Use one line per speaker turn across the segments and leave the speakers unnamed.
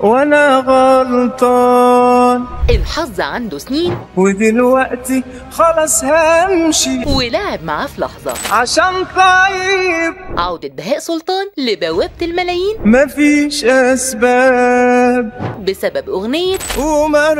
وانا غلطان
الحظ عنده سنين
ودلوقتي خلاص همشي
ولعب معاه في لحظة
عشان طيب
عودة بهاء سلطان لبوابة الملايين
مفيش اسباب
بسبب أغنية
وما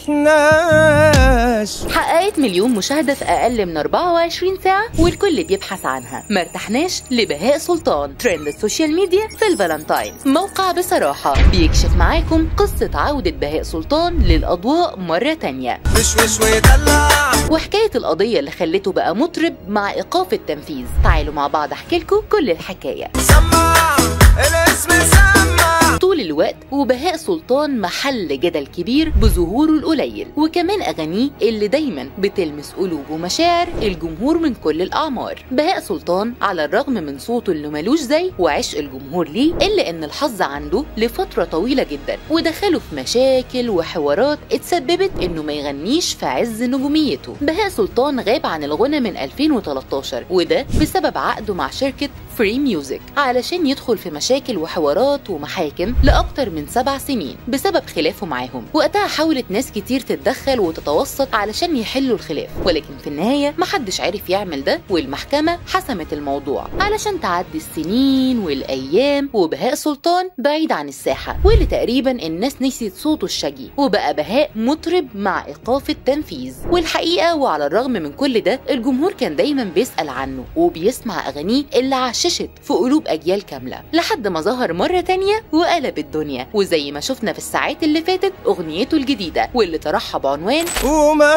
ارتحناش
حققت مليون مشاهدة في أقل من 24 ساعة والكل بيبحث عنها ما ارتحناش لبهاء سلطان ترند السوشيال ميديا في الفالنتاين موقع بصراحة بيكشف معاكم قصة عودة بهاء سلطان للأضواء مرة تانية
مش مش ويدلع
وحكاية القضية اللي خلته بقى مطرب مع إيقاف التنفيذ تعالوا مع بعض أحكي لكم كل الحكاية
سمع الاسم سمع
طول الوقت وبهاء سلطان محل جدل كبير بظهوره القليل وكمان أغانيه اللي دايما بتلمس قلوب ومشاعر الجمهور من كل الأعمار بهاء سلطان على الرغم من صوته اللي ملوش زي وعشق الجمهور ليه إلا إن الحظ عنده لفترة طويلة جدا ودخله في مشاكل وحوارات اتسببت إنه ما يغنيش في عز نجوميته بهاء سلطان غاب عن الغنى من 2013 وده بسبب عقده مع شركة فري ميوزك علشان يدخل في مشاكل وحوارات ومحاكم لأكتر من سبع سنين بسبب خلافه معاهم وقتها حاولت ناس كتير تتدخل وتتوسط علشان يحلوا الخلاف ولكن في النهاية محدش عارف يعمل ده والمحكمة حسمت الموضوع علشان تعدي السنين والأيام وبهاء سلطان بعيد عن الساحة واللي تقريبا الناس نسيت صوته الشجي وبقى بهاء مطرب مع إيقاف التنفيذ والحقيقة وعلى الرغم من كل ده الجمهور كان دايما بيسأل عنه وبيسمع أغانيه اللي عششت في قلوب أجيال كاملة لحد ما ظهر مرة تانية وقلب الدنيا وزي ما شفنا في الساعات اللي فاتت أغنيته الجديدة واللي طرحها بعنوان
وما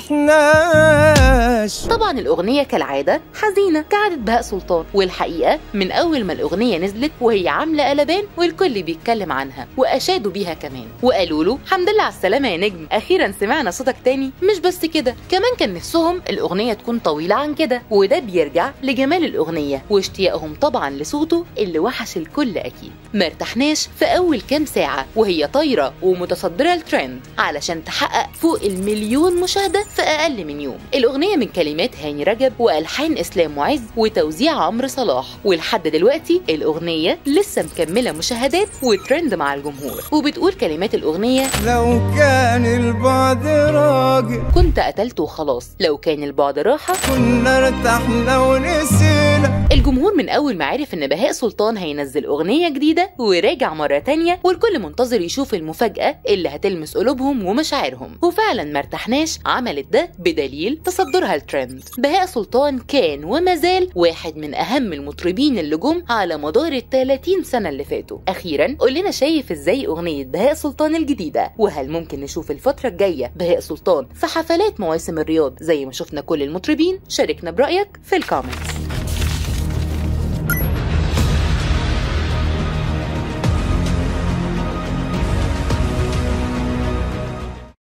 ارتحناش
طبعا الأغنية كالعادة حزينة كعادة بهاء سلطان والحقيقة من أول ما الأغنية نزلت وهي عاملة قلبان والكل بيتكلم عنها وأشادوا بيها كمان وقالوا له الحمد لله على السلامة يا نجم أخيرا سمعنا صوتك تاني مش بس كده كمان كان نفسهم الأغنية تكون طويلة عن كده وده بيرجع لجمال الأغنية واشتياقهم طبعا لصوته اللي وحش الكل أكيد ما ارتحناش في أول كام ساعة وهي طايرة ومتصدرة الترند علشان تحقق فوق المليون مشاهدة في أقل من يوم الأغنية من كلمات هاني رجب وألحان إسلام معز وتوزيع عمرو صلاح ولحد دلوقتي الأغنية لسه مكملة مشاهدات وترند مع الجمهور وبتقول كلمات الأغنية
لو كان البعد راجل
كنت قتلت وخلاص لو كان البعد راحة
كنا ارتحنا ونسينا
الجمهور من أول ما عرف إن بهاء سلطان هينزل أغنية جديدة وراجع مرة تانية والكل منتظر يشوف المفاجأة اللي هتلمس قلوبهم ومشاعرهم وفعلا ما ارتحناش عملت ده بدليل تصدرها الترند بهاء سلطان كان وما زال واحد من أهم المطربين اللي جم على مدار ال 30 سنة اللي فاتوا أخيرا قول لنا شايف إزاي أغنية بهاء سلطان الجديدة وهل ممكن نشوف الفترة الجاية بهاء سلطان في حفلات مواسم الرياض زي ما شفنا كل المطربين شاركنا برأيك في الكومنتس